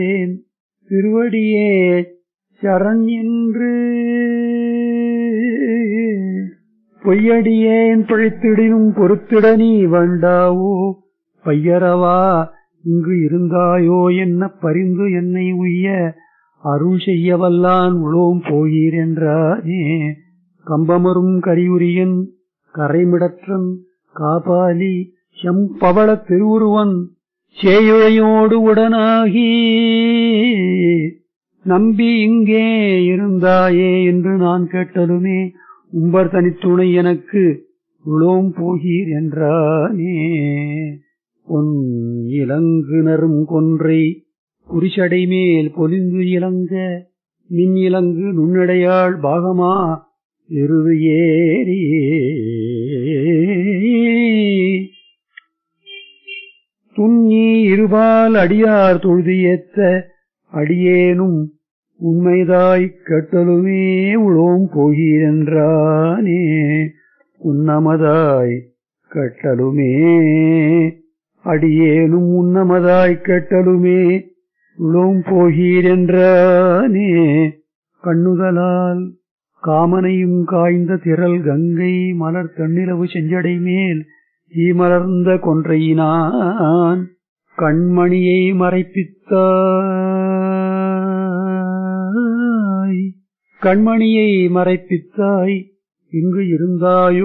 திருவடியே சரண் என்று பொய்யடியேன் பிழைத்திடினும் பொறுத்திட நீ வண்டாவோ பையரவா இங்கு இருந்தாயோ என்ன பரிந்து என்னை உய்ய அருள் செய்ய வல்லான் உளோம் போகீர் என்றானே கம்பமரும் கரியுரியன் கரைமிடற்றன் காபாலி செம்பவள திருவுருவன் சேயுழையோடு உடனாகி நம்பி இங்கே இருந்தாயே என்று நான் கேட்டலுமே உம்பர் தனித்துணை எனக்கு உளோம் போகீர் என்றானே பொன் இலங்கு நரும் கொன்றை குறிச்சடை மேல் பொலிந்து இலங்க மின் இலங்கு நுண்ணடையாள் பாகமா எருது ஏறி துண்ணி இருபால் அடியார் தொழுது ஏத்த அடியேனும் உண்மைதாய் கட்டலுமே உளோம் போகிறென்றானே உன்னமதாய் கட்டலுமே அடியேனும் உன்னமதாய் கட்டலுமே உளோம் போகிறென்றானே கண்ணுதலால் காமனையும் காய்ந்த திரள் கங்கை மலர் தன்னிலவு செஞ்சடை மேல் ஈமலர்ந்த கொன்றையினான் கண்மணியை மறைப்பித்தாய் கண்மணியை மறைப்பித்தாய் இங்கு இருந்தாயோ